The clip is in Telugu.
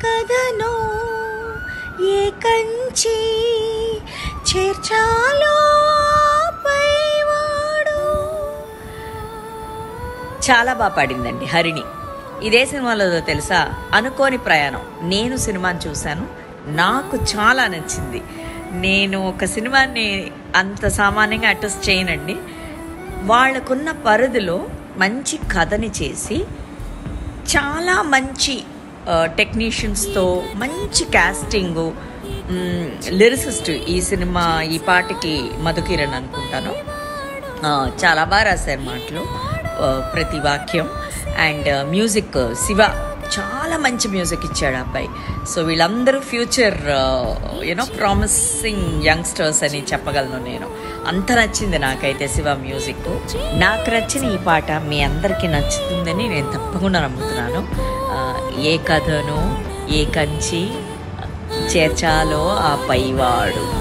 కథనో ఏ కంచి చేర్చాలో పైవాడు చాలా బాగా పాడిందండి హరిణి ఇదే సినిమాలో తెలుసా అనుకోని ప్రయాణం నేను సినిమాని చూశాను నాకు చాలా నచ్చింది నేను ఒక సినిమాని అంత సామాన్యంగా అడ్జస్ట్ చేయనండి వాళ్ళకున్న పరిధిలో మంచి కథని చేసి చాలా మంచి టెక్నీషియన్స్తో మంచి క్యాస్టింగు లిరిసిస్ట్ ఈ సినిమా ఈ పాటకి మధుకిరణ్ అనుకుంటాను ఆ, చాలా బాగా రాశారు మాటలు ఆ, ప్రతి వాక్యం అండ్ మ్యూజిక్ శివ చాలా మంచి మ్యూజిక్ ఇచ్చాడు ఆ అబ్బాయి సో వీళ్ళందరూ ఫ్యూచర్ యూనో ప్రామిసింగ్ యంగ్స్టర్స్ అని చెప్పగలను నేను అంత నచ్చింది నాకైతే శివ మ్యూజిక్ నాకు నచ్చిన ఈ పాట మీ అందరికీ నచ్చుతుందని నేను తప్పకుండా నమ్ముతున్నాను ఆ, ఏ కథను ఏ కంచి చేర్చాలో ఆ పైవాడు